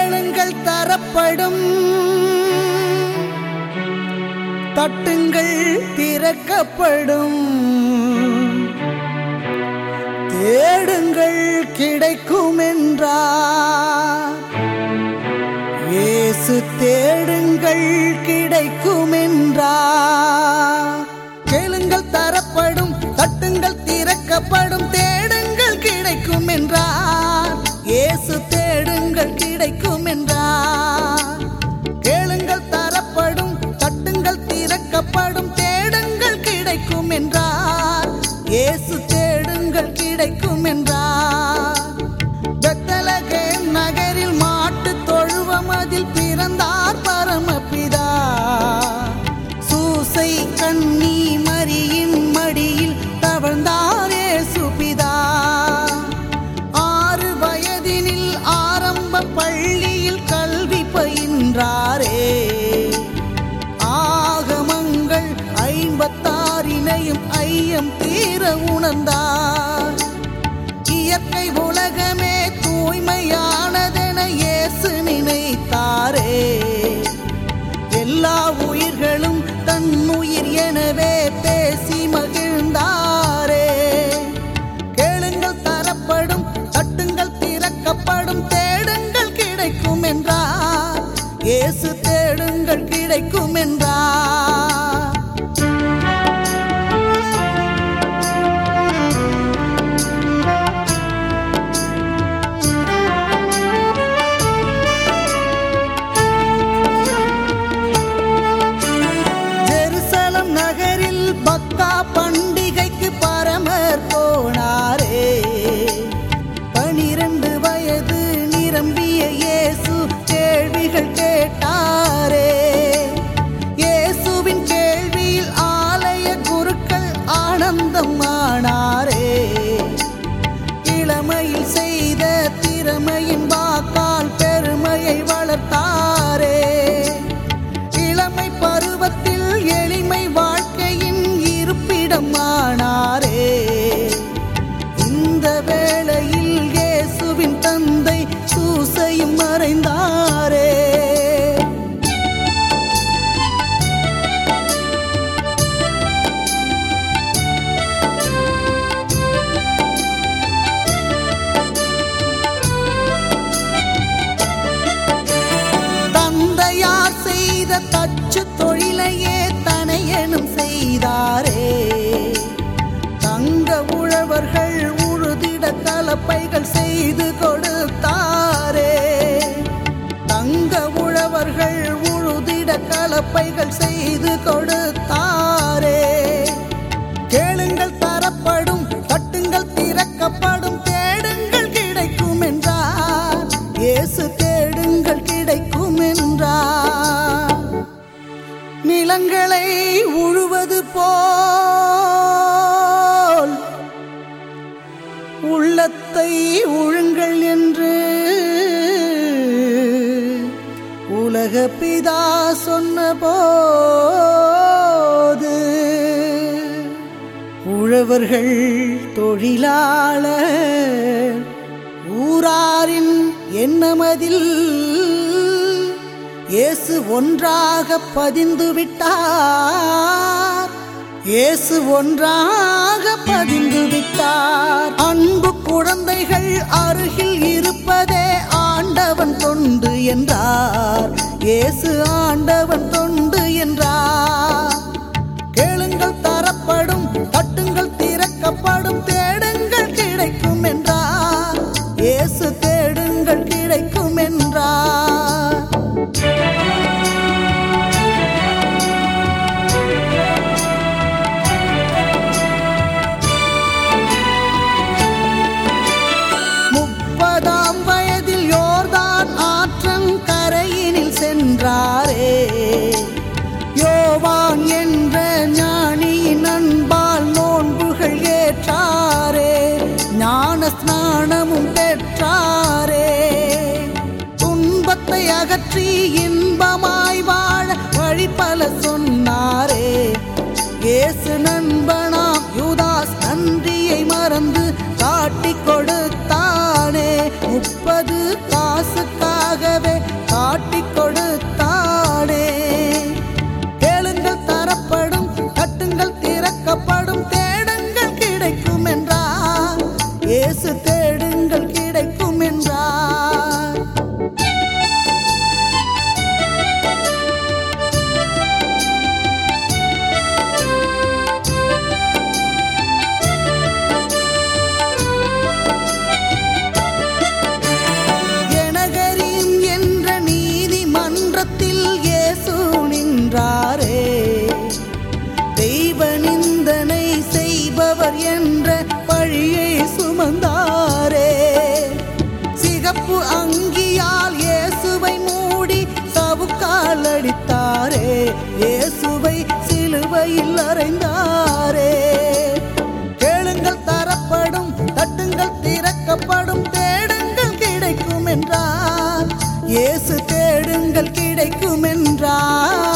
கேளுங்கள் தரப்படும் தட்டுங்கள் திறக்கப்படும் தேடுங்கள் கிடைக்கும் என்றார் இயேசு தேடுங்கள் கிடைக்கும் என்றார் கேளுங்கள் தரப்படும் தட்டுங்கள் திறக்கப்படும் தேடுங்கள் கிடைக்கும் என்றார் இயேசு தேடுங்கள் கிடைக்கும் என்றார் கேளுங்கள் தரப்படும் தட்டுங்கள் திறக்கப்படும் தேடுங்கள் கிடைக்கும் என்றார் இயேசு தேடுங்கள் கிடைக்கும் என்றார் பெத்தலகேம் நகரில் மாட்டு தொழுவம் அதில் பிறந்தார் பரமபிதா சூசை கண்ணி மரியின் மடியில் தவழ்ந்தாரே சுபிதா ஆறு வயதினில் ஆரம்ப பள்ளியில் கல்வி பயின்றாரே ஆகமங்கள் ஐம்பத்தாறினையும் ஐயம் தீர உணர்ந்தார் இயற்கை உலகமே தூய்மையானதென இயேசு நினைத்தாரே எல்லா உயிர்களும் தன் உயிர் எனவே பேசி மகிழ்ந்தாரே கேளுங்கள் தரப்படும் தட்டுங்கள் திறக்கப்படும் தேடுங்கள் கிடைக்கும் என்றார் இயேசு தேடுங்கள் கிடைக்கும் என்றார் ஜெருசலம் நகரில் பக்கா பண்டிகைக்கு பரமர் போனாரே பனிரெண்டு வயது நிரம்பிய இயேசு கேள்விகள் கேட்டாரே இயேசுவின் கேள்வியில் ஆலய குருக்கள் ஆனந்தம் ஆனாரே இளமையில் செய்த திறமையின் வாக்கால் பெருமையை வளர்த்தாரே இளமை பருவத்தில் எளிமை வாழ்க்கையின் இருப்பிடம் ஆனாரே இந்த வேளையில் இயேசுவின் தந்தை சூசையும் மறைந்தாரே தந்தையார் செய்த தச்சு தொழிலையே தனையனும் செய்தாரே தங்க உழவர்கள் உழுதிட கலப்பைகள் செய்து கொடுத்தாரே தங்க உழவர்கள் உழுதிட கலப்பைகள் செய்து கொடுத்தாரே கேளுங்கள் தரப்படும் தட்டுங்கள் திறக்கப்படும் தேடுங்கள் கிடைக்கும் என்றார் இயேசு தேடுங்கள் கிடைக்கும் என்றார் நிலங்களை உழுவது போல் உள்ளத்தை உழுங்கள் என்று உலக பிதா சொன்னபோது உழவர்கள் தொழிலாளர் ஊராரின் எண்ணமதில் இயேசு ஒன்றாக பதிந்து விட்டார் இயேசு ஒன்றாக பதிந்து விட்டார் அன்பு குழந்தைகள் அருகில் இருப்பதே ஆண்டவன் தொண்டு என்றார் இயேசு ஆண்டவன் தொண்டு என்றார் கேளுங்கள் தரப்படும் தட்டுங்கள் திறக்கப்படும் தேடுங்கள் கிடைக்கும் என்றார் இயேசு தேடுங்கள் கிடைக்கும் என்றார் முப்பதாம் வயதில் யோர்தான் ஆற்றங்கரையினில் சென்றாரே யோவான் என்ற ஞானியின் அன்பால் நோன்புகள் ஏற்றாரே ஞான ஸ்நானமும் பெற்றாரே துன்பத்தை அகற்றி இன்பமாய் வாழ வழி பல சொன்னாரே இயேசு நண்பனாம் யூதாஸ் நன்றியை மறந்து காட்டிக் கொடுத்தானே முப்பது காசுக்காகவே காட்டிக் கொடுத்தானே கேளுங்கள் தரப்படும் கட்டுங்கள் திறக்கப்படும் தேடுங்கள் கிடைக்கும் என்றார் இயேசு தேடுங்கள் கிடைக்கும் என்றார் எனகரின் என்ற நீதிமன்றத்தில் இயேசு நின்றாரே தெய்வ நிந்தனை செய்பவர் என்ற பழியை சுமந்தாரே சிகப்பு அங்கியால் இயேசுவை மூடி சவுக்கால் அடித்தாரே இயேசுவை சிலுவையில் அறைந்தாரே கேளுங்கள் தரப்படும் தட்டுங்கள் திறக்கப்படும் தேடுங்கள் கிடைக்கும் என்றார் இயேசு தேடுங்கள் கிடைக்கும் என்றார்